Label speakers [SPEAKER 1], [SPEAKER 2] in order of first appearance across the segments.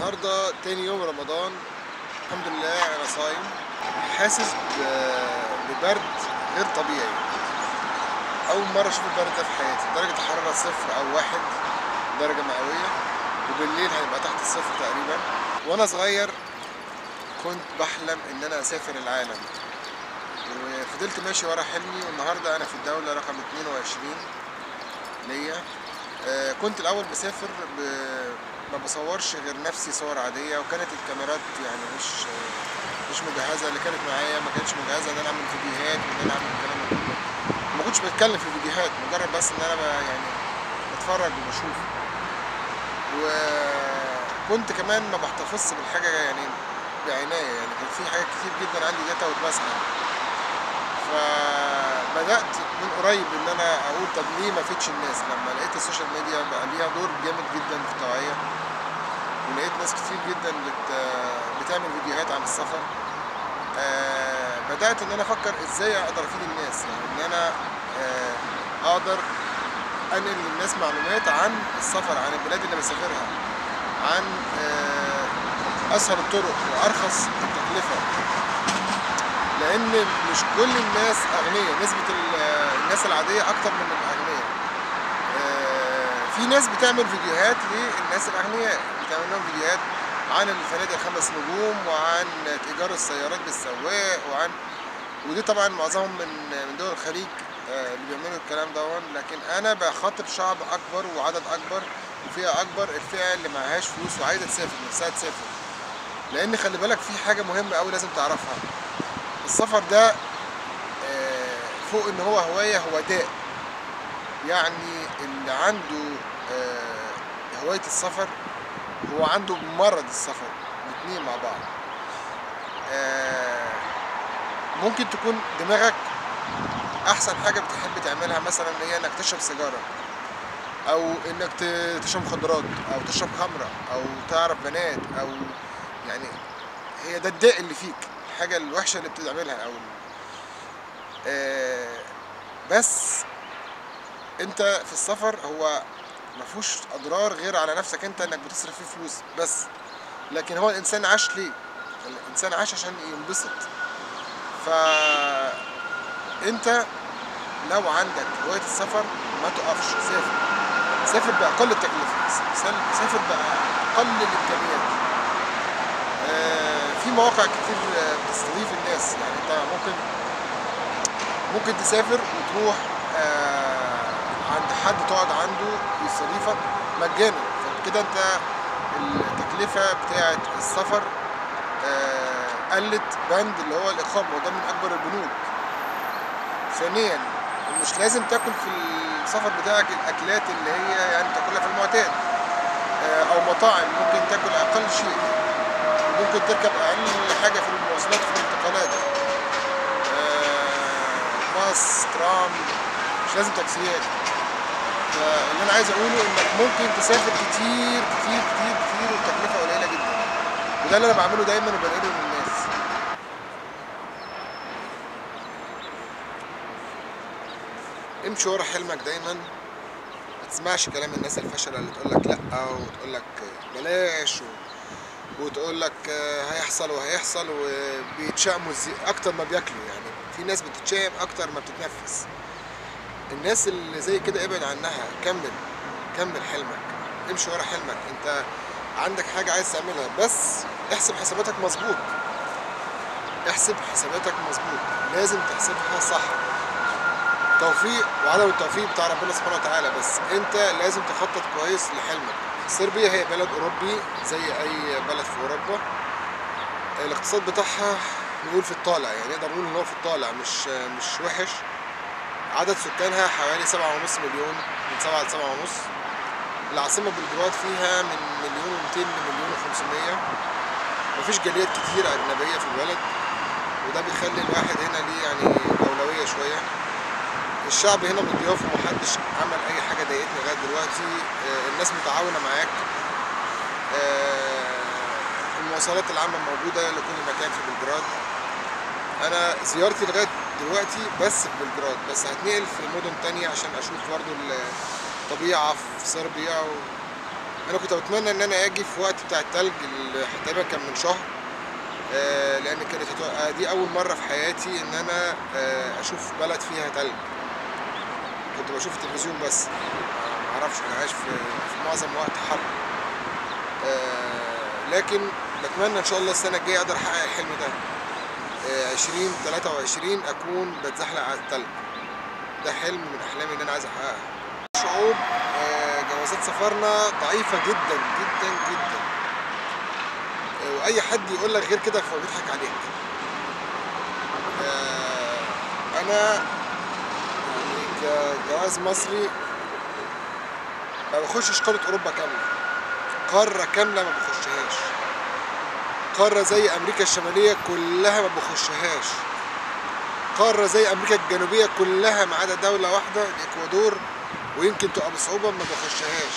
[SPEAKER 1] النهارده تاني يوم رمضان الحمد لله انا صايم حاسس ب- ببرد غير طبيعي اول مره اشوف البرد ده في حياتي درجه الحراره صفر او واحد درجه مئويه وبالليل هيبقى تحت الصفر تقريبا وانا صغير كنت بحلم ان انا اسافر العالم وفضلت ماشي ورا حلمي والنهارده انا في الدوله رقم 22 ليا آه، كنت الاول بسافر ب... ما بصورش غير نفسي صور عاديه وكانت الكاميرات يعني مش مش مجهزه اللي كانت معايا ما كانتش مجهزه ان انا اعمل فيديوهات وان انا اعمل الكلام ده كله ما كنتش بتكلم في فيديوهات مجرد بس ان انا ب... يعني بتفرج وبشوف وكنت كمان ما بحتفظش بالحاجه يعني بعنايه يعني كان في حاجات كتير جدا عندي جاتا واتمسحت فبدات من قريب ان انا اقول طب ليه ما فيتش الناس لما لقيت السوشيال ميديا بقى ليها دور جامد جدا في التوعيه ولقيت ناس كتير جدا بت... بتعمل فيديوهات عن السفر آه بدات ان انا افكر ازاي اقدر افيد الناس يعني ان انا آه اقدر انقل للناس معلومات عن السفر عن البلاد اللي بسافرها عن آه اسهل الطرق وارخص التكلفه لان مش كل الناس اغنياء نسبه ال- الناس العاديه اكتر من الاغنياء آه، في ناس بتعمل فيديوهات للناس الاغنياء بتعمل لهم فيديوهات عن الفنادق الخمس نجوم وعن تجار السيارات بالسواق وعن ودي طبعا معظمهم من من دول الخليج آه، اللي بيعملوا الكلام دون لكن انا بخاطب شعب اكبر وعدد اكبر وفئه اكبر الفئه اللي معهاش فلوس وعايزه تسافر نفسها تسافر لان خلي بالك في حاجه مهمه قوي لازم تعرفها السفر ده آه، فوق ان هو هوايه هو داء يعني اللي عنده آه، هوايه السفر هو عنده مرض السفر الاتنين مع بعض آه، ممكن تكون دماغك احسن حاجه بتحب تعملها مثلا هي انك تشرب سيجاره او انك ت- تشرب مخدرات او تشرب خمره او تعرف بنات او يعني هي ده الداء اللي فيك الحاجه الوحشه اللي بتعملها او آه بس انت في السفر هو ما فيهوش اضرار غير على نفسك انت انك بتصرف فيه فلوس بس لكن هو الانسان عاش ليه الانسان عاش عشان ينبسط ف انت لو عندك هوايه السفر ما تقفش سافر سافر باقل التكلفه سافر- سافر باقل الامكانيات آه، في مواقع كتير آه، بتستضيف الناس يعني انت ممكن ممكن تسافر وتروح آه، عند حد تقعد عنده يستضيفك مجانا فكده انت التكلفة بتاعة السفر آه، قلت بند اللي هو الإقامة وده من أكبر البنود ثانيا مش لازم تاكل في السفر بتاعك الأكلات اللي هي يعني تاكلها في المعتاد آه، أو مطاعم ممكن تاكل أقل شيء ممكن تركب اقل حاجه في المواصلات في الانتقالات آه، باص ترام مش لازم تاكسيات فاللي انا عايز اقوله انك ممكن تسافر كتير كتير كتير كتير والتكلفه قليله جدا وده اللي انا بعمله دايما وبنقله للناس امشي ورا حلمك دايما ما تسمعش كلام الناس الفشله اللي تقول لك لا وتقول لك بلاش و... وتقول لك آه، هيحصل وهيحصل وبيتشائموا زي اكتر ما بياكلوا يعني في ناس بتتشائم اكتر ما بتتنفس الناس اللي زي كده ابعد عنها كمل كمل حلمك امشي ورا حلمك انت عندك حاجة عايز تعملها بس احسب حساباتك مظبوط احسب حساباتك مظبوط لازم تحسبها صح توفيق وعدم التوفيق بتاع ربنا سبحانه وتعالى بس انت لازم تخطط كويس لحلمك صربيا هي بلد اوروبي زي اي بلد في اوروبا الاقتصاد بتاعها نقول في الطالع يعني نقدر نقول ان هو في الطالع مش مش وحش عدد سكانها حوالي سبعة ونص مليون من سبعة لسبعة ونص العاصمة بلجراد فيها من مليون ومتين لمليون وخمسمية مفيش جاليات كتير أجنبية في البلد وده بيخلي الواحد هنا ليه يعني أولوية شوية الشعب هنا مضياف ومحدش عمل اي حاجه ضايقتني لغايه دلوقتي آه، الناس متعاونه معاك آه، المواصلات العامه موجوده لكل مكان في بلجراد انا زيارتي لغايه دلوقتي بس في بلجراد بس هتنقل في مدن تانية عشان اشوف برضو الطبيعه في صربيا و... انا كنت بتمنى ان انا اجي في وقت بتاع التلج اللي تقريبا كان من شهر آه، لان كانت هتبقى دي اول مره في حياتي ان انا آه، اشوف بلد فيها تلج كنت بشوف التلفزيون بس ما اعرفش انا عايش في في معظم وقت حر آه، لكن بتمنى ان شاء الله السنه الجايه اقدر احقق الحلم ده آه، 20 23 اكون بتزحلق على التلج ده حلم من احلامي ان انا عايز احققها شعوب آه، جوازات سفرنا ضعيفه جدا جدا جدا آه، واي حد يقول لك غير كده فهو بيضحك عليك آه، انا يعني كجواز مصري ما بخشش قاره اوروبا كامله قاره كامله ما بخشهاش قاره زي امريكا الشماليه كلها ما بخشهاش قاره زي امريكا الجنوبيه كلها ما عدا دوله واحده الاكوادور ويمكن تبقى بصعوبه ما بخشهاش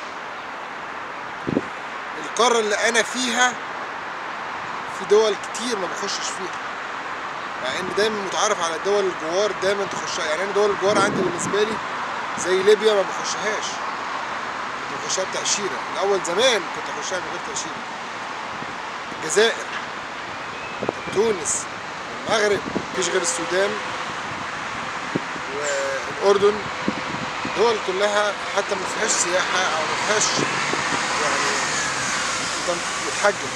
[SPEAKER 1] القاره اللي انا فيها في دول كتير ما بخشش فيها مع ان دايما متعارف على الدول الجوار دايما تخشها يعني انا دول الجوار عندي بالنسبه لي زي ليبيا ما بخشهاش كنت بخشها بتاشيره الاول زمان كنت اخشها من غير تاشيره الجزائر تونس المغرب مفيش غير السودان والاردن دول كلها حتى ما فيهاش سياحه او ما فيهاش يعني انت بتحجم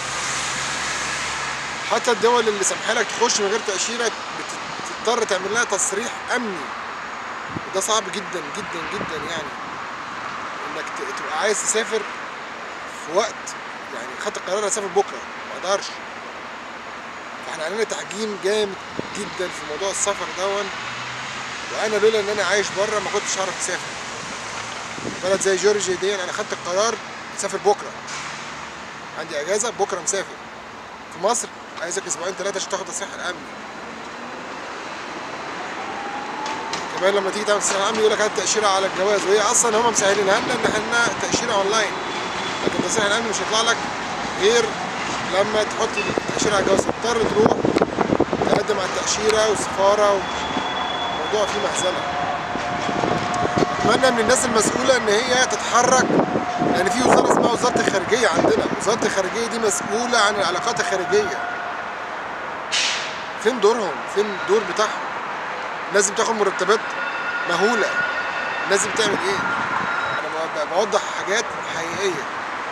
[SPEAKER 1] حتى الدول اللي سامحه لك تخش من غير تاشيره بتضطر تعمل لها تصريح امني وده صعب جدا جدا جدا يعني انك ت- تبقى عايز تسافر في وقت يعني خدت القرار اسافر بكره ما اقدرش فاحنا علينا تحجيم جامد جدا في موضوع السفر دون وانا لولا ان انا عايش بره ما كنتش هعرف اسافر بلد زي جورجيا دي انا خدت القرار اسافر بكره عندي اجازه بكره مسافر في مصر عايزك اسبوعين ثلاثه عشان تاخد تصريح الامني كمان لما تيجي تعمل تصريح الامني يقول لك هات تاشيره على الجواز وهي اصلا هم مسهلينها لنا ان احنا تاشيره اونلاين لكن التصريح الامني مش هيطلع لك غير لما تحط التاشيره على الجواز تضطر تروح تقدم على التاشيره والسفاره والموضوع فيه مهزله اتمنى من الناس المسؤوله ان هي تتحرك لان في وزاره اسمها وزاره الخارجيه عندنا وزاره الخارجيه دي مسؤوله عن العلاقات الخارجيه فين دورهم فين الدور بتاعهم الناس بتاخد مرتبات مهوله الناس بتعمل ايه انا ب- بوضح حاجات حقيقيه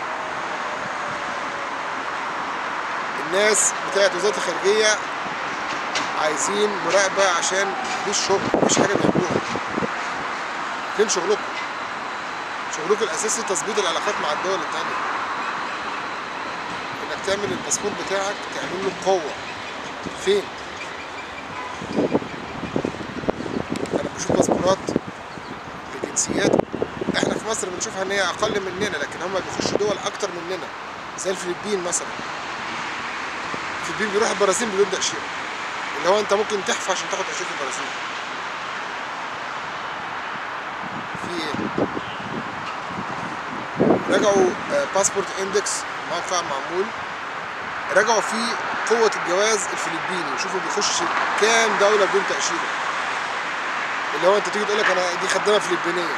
[SPEAKER 1] الناس بتاعت وزاره الخارجيه عايزين مراقبه عشان مفيش شغل مفيش حاجه بيعملوها فين شغلكم شغلكم الاساسي تظبيط العلاقات مع الدول التانية انك تعمل الباسبور بتاعك تعمل له قوة فين انا بشوف باسبورات لجنسيات احنا في مصر بنشوفها ان هي اقل مننا لكن هم بيخشوا دول اكتر مننا زي الفلبين مثلا الفلبين بيروح البرازيل بدون تأشيرة اللي هو انت ممكن تحفى عشان تاخد تأشيرة البرازيل في ايه رجعوا باسبورت اندكس موقع معمول رجعوا فيه قوة الجواز الفلبيني وشوفوا بيخش كام دولة بدون تأشيرة اللي هو انت تيجي تقول لك انا دي خدامة فلبينية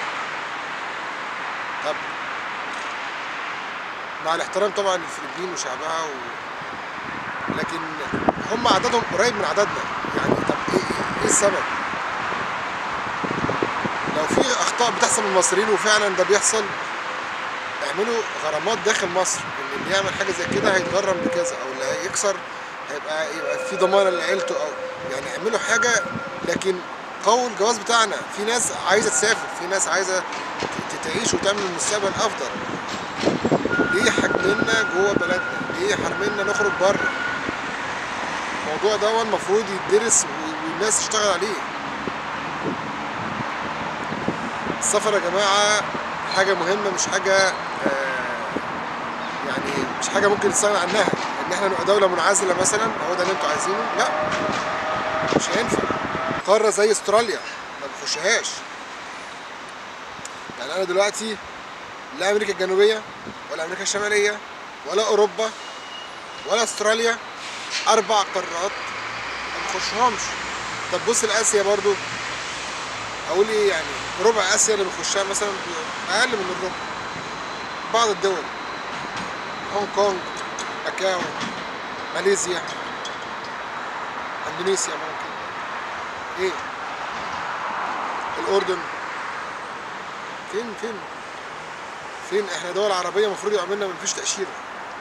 [SPEAKER 1] طب مع الاحترام طبعا للفلبين وشعبها و... لكن هم عددهم قريب من عددنا يعني طب ايه ايه, إيه السبب؟ لو في اخطاء بتحصل من المصريين وفعلا ده بيحصل اعملوا غرامات داخل مصر ان اللي يعمل حاجه زي كده هيتغرم بكذا او اللي هيكسر هيبقى يبقى في ضمانه لعيلته او يعني اعملوا حاجه لكن قووا الجواز بتاعنا في ناس عايزه تسافر في ناس عايزه ت- تعيش وتعمل مستقبل افضل ليه حجمنا جوه بلدنا ليه حرمنا نخرج بره الموضوع ده المفروض يدرس و- والناس تشتغل عليه السفر يا جماعة حاجة مهمة مش حاجة آه، يعني مش حاجة ممكن نستغنى عنها ان احنا نبقى دولة منعزلة مثلا هو ده اللي انتوا عايزينه لا مش هينفع قارة زي استراليا ما بخشهاش يعني انا دلوقتي لا امريكا الجنوبية ولا امريكا الشمالية ولا اوروبا ولا استراليا اربع قارات ما بخشهمش طب بص لاسيا برضو اقول ايه يعني ربع اسيا اللي بنخشها مثلا اقل من الربع بعض الدول هونج كونج ماكاو ماليزيا اندونيسيا ممكن ايه الاردن فين فين فين احنا دول عربيه المفروض يعملنا ما فيش تاشيره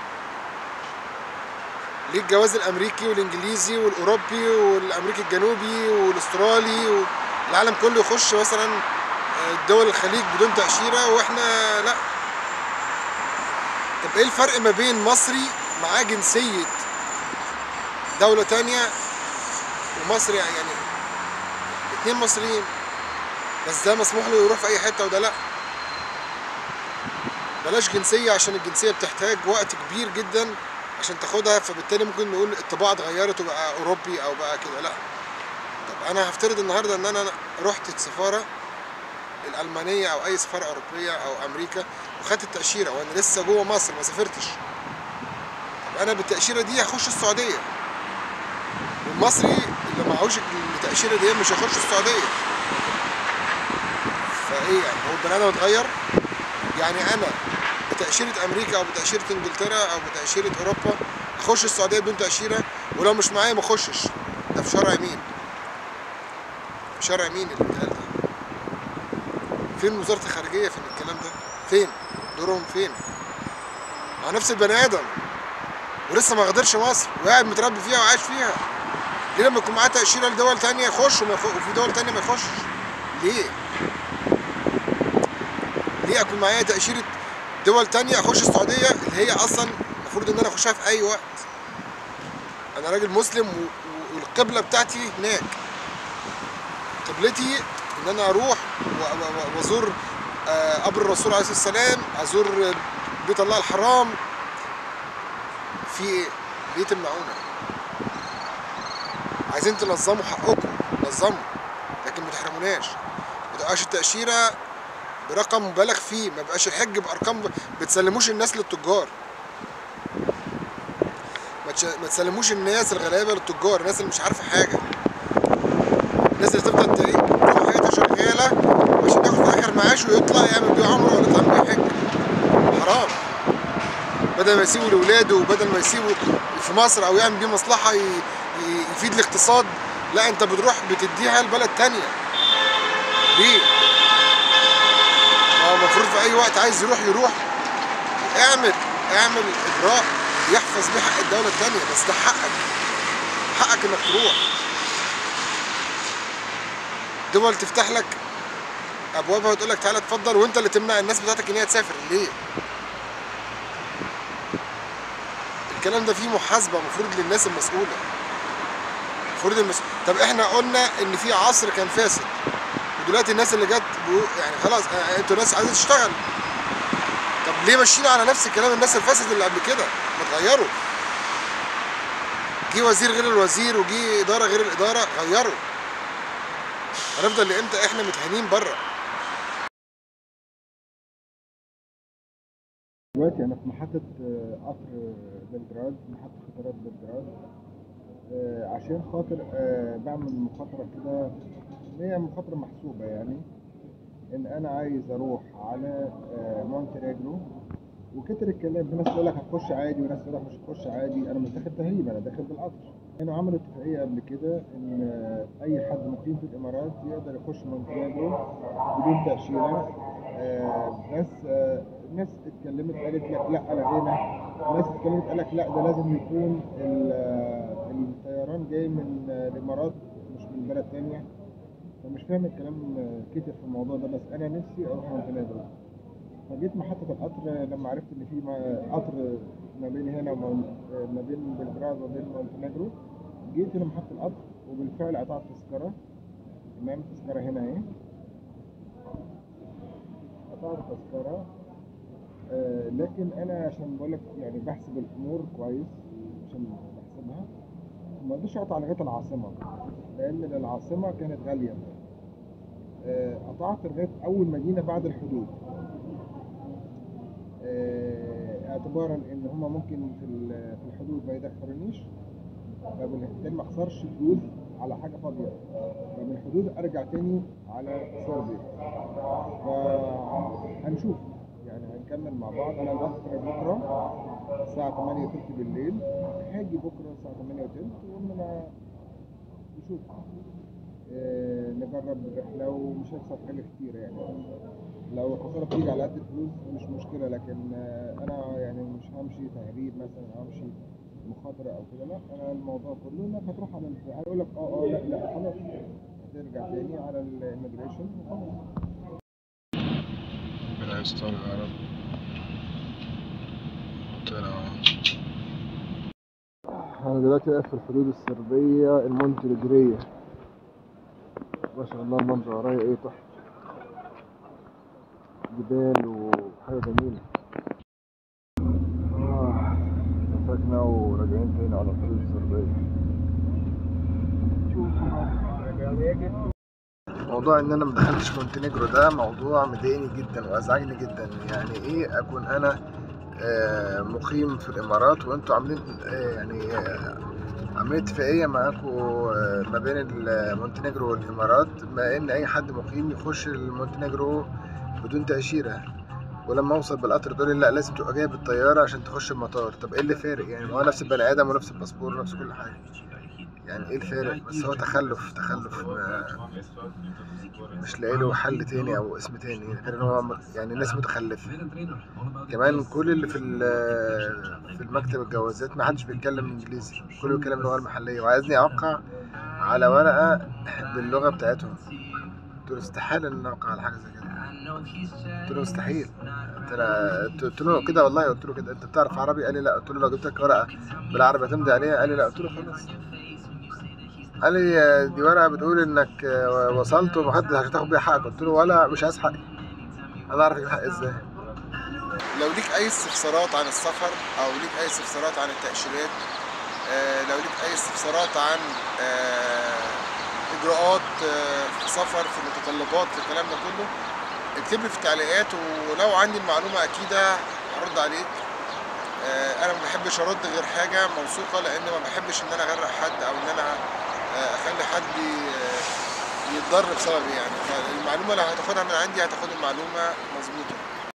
[SPEAKER 1] ليه الجواز الامريكي والانجليزي والاوروبي والامريكي الجنوبي والاسترالي والعالم كله يخش مثلا دول الخليج بدون تاشيره واحنا لا طب ايه الفرق ما بين مصري معاه جنسيه دوله تانية ومصري يعني اتنين مصريين بس ده مسموح له يروح في اي حته وده لا بلاش جنسيه عشان الجنسيه بتحتاج وقت كبير جدا عشان تاخدها فبالتالي ممكن نقول الطباع اتغيرت وبقى اوروبي او بقى كده لا طب انا هفترض النهارده ان انا رحت السفاره الالمانيه او اي سفاره اوروبيه او امريكا وخدت التاشيره وانا لسه جوه مصر ما سافرتش طب انا بالتاشيره دي هخش السعوديه والمصري اللي معهوش التاشيره دي مش هيخش السعوديه فايه يعني هو البني ادم اتغير يعني انا بتاشيره امريكا او بتاشيره انجلترا او بتاشيره اوروبا اخش السعوديه بدون تاشيره ولو مش معايا ما اخشش ده في شرع مين في شرع مين اللي بيتقال ده فين وزاره الخارجيه فين الكلام ده فين دورهم فين مع نفس البني ادم ولسه ما غادرش مصر وقاعد متربي فيها وعايش فيها ليه لما يكون معاه تاشيره لدول تانية يخش وفي دول تانية ما يخشش ليه ليه اكون معايا تاشيره دول تانية اخش السعوديه اللي هي اصلا المفروض ان انا اخشها في اي وقت انا راجل مسلم والقبله بتاعتي هناك قبلتي ان انا اروح وازور قبر الرسول عليه الصلاه والسلام ازور بيت الله الحرام في ايه ليه تمنعونا عايزين تنظموا حقكم نظموا لكن ما تحرموناش ما تبقاش التاشيره برقم مبالغ فيه ما بقاش الحج بارقام بتسلموش الناس للتجار ما تسلموش الناس الغلابه للتجار الناس اللي مش عارفه حاجه الناس اللي تفضل طول حياتها شغاله عشان ياخد في اخر معاش ويطلع يعمل بيه عمره ولا يطلع بيه حج حرام بدل ما يسيبوا لاولاده وبدل ما يسيبوا في مصر او يعمل بيه مصلحه يفيد الاقتصاد لا انت بتروح بتديها لبلد تانية ليه؟ هو المفروض في اي وقت عايز يروح يروح اعمل اعمل اجراء يحفظ بيه حق الدوله الثانيه بس ده حقك حقك انك تروح دول تفتح لك ابوابها وتقول لك تعالى اتفضل وانت اللي تمنع الناس بتاعتك ان هي تسافر ليه الكلام ده فيه محاسبه المفروض للناس المسؤوله المفروض المسؤول طب احنا قلنا ان في عصر كان فاسد ودلوقتي الناس اللي جت يعني خلاص انتوا ناس عايزه تشتغل طب ليه ماشيين على نفس الكلام الناس الفاسد اللي قبل كده ما تغيروا جه وزير غير الوزير وجه اداره غير الاداره غيروا هنفضل لامتى احنا متهانين بره
[SPEAKER 2] دلوقتي انا في محطه قطر بلجراد محطه قطارات بلجراد عشان خاطر بعمل مخاطره كده هي مخاطره محسوبه يعني ان انا عايز اروح على مونتريجرو وكتر الكلام في ناس تقول لك هتخش عادي وناس تقول لك مش هتخش عادي انا مش داخل تهريب انا داخل بالقطر كانوا عملوا اتفاقيه قبل كده ان اي حد مقيم في الامارات يقدر يخش مونتريجرو بدون تاشيره بس ناس اتكلمت قالت لك لا لغينا ناس اتكلمت قال لك لا ده لازم يكون الطيران جاي من الامارات مش من بلد تانية فمش فاهم الكلام كتير في الموضوع ده بس انا نفسي اروح مونتينيجرو فجيت محطة القطر لما عرفت ان في قطر ما بين هنا ما بين بلجراد وما بين مونتينيجرو جيت هنا محطة القطر وبالفعل قطعت تذكرة تمام تذكرة هنا اهي قطعت تذكرة آه لكن انا عشان بقول لك يعني بحسب الامور كويس عشان بحسبها ما رضيتش اقطع لغايه العاصمه لان العاصمه كانت غاليه آه قطعت لغايه اول مدينه بعد الحدود آه اعتبارا ان هم ممكن في في الحدود ما يدخلونيش فبالتالي ما اخسرش فلوس على حاجه فاضيه فمن الحدود ارجع تاني على صربيا فهنشوف يعني نكمل مع بعض انا بكره بكره الساعه 8 وتلت بالليل هاجي بكره الساعه 8 وتلت وإننا نشوف آه، نجرب الرحله ومش هيحصل حاجه كتير يعني لو الخساره بتيجي على قد الفلوس مش مشكله لكن آه، انا يعني مش همشي تهريب مثلا او همشي مخاطره او كده لا انا الموضوع كله انك هتروح على الف- هيقول لك اه اه لا لا خلاص هترجع تاني على الاميجريشن
[SPEAKER 1] ربنا يستر يا رب طلع
[SPEAKER 2] انا دلوقتي واقف في الحدود الصربيه المونتنيجريه ما شاء الله المنظر ورايا ايه تحفه جبال وحاجه جميله آه، مسكنا وراجعين تاني على الحدود الصربيه موضوع ان انا ما دخلتش مونتينيجرو ده موضوع مضايقني جدا وازعجني جدا يعني ايه اكون انا آه، مقيم في الامارات وانتوا عاملين آه، يعني آه، عاملين اتفاقيه معاكم آه، ما بين المونتينيجرو والامارات ما ان اي حد مقيم يخش المونتينيجرو بدون تاشيره ولما اوصل بالقطر تقول لي لا لازم تبقى جايب الطياره عشان تخش المطار طب ايه اللي فارق يعني ما هو نفس البني ادم ونفس الباسبور ونفس كل حاجه يعني ايه الفارق بس هو تخلف تخلف ما مش لاقي له حل تاني او اسم تاني غير ان هو م- يعني ناس متخلفه كمان كل اللي في ال- في المكتب الجوازات ما حدش بيتكلم انجليزي كله بيتكلم اللغه المحليه وعايزني اوقع على ورقه باللغه بتاعتهم قلت له استحاله ان اوقع على حاجه زي كده قلت له مستحيل قلت له- قلت له كده والله قلت له كده انت بتعرف عربي قال لي لا قلت له لو جبت لك ورقه بالعربي هتمضي عليها قال لي لا قلت له خلاص قال لي دي ورقه بتقول انك وصلت ومحدش هتاخد بيها حقك قلت له ولا مش عايز حقي انا اعرف اجيب حقي ازاي
[SPEAKER 1] لو ليك اي استفسارات عن السفر او ليك اي استفسارات عن التاشيرات آه، لو ليك اي استفسارات عن آه، اجراءات آه، في سفر في متطلبات في الكلام ده كله اكتب لي في التعليقات ولو عندي المعلومه اكيده هرد عليك آه، انا ما بحبش ارد غير حاجه موثوقه لان ما بحبش ان انا اغرق حد او ان انا آه، اخلي حد ي- يتضر بسببي يعني فالمعلومه لو هتاخدها من عندي هتاخد المعلومه مظبوطه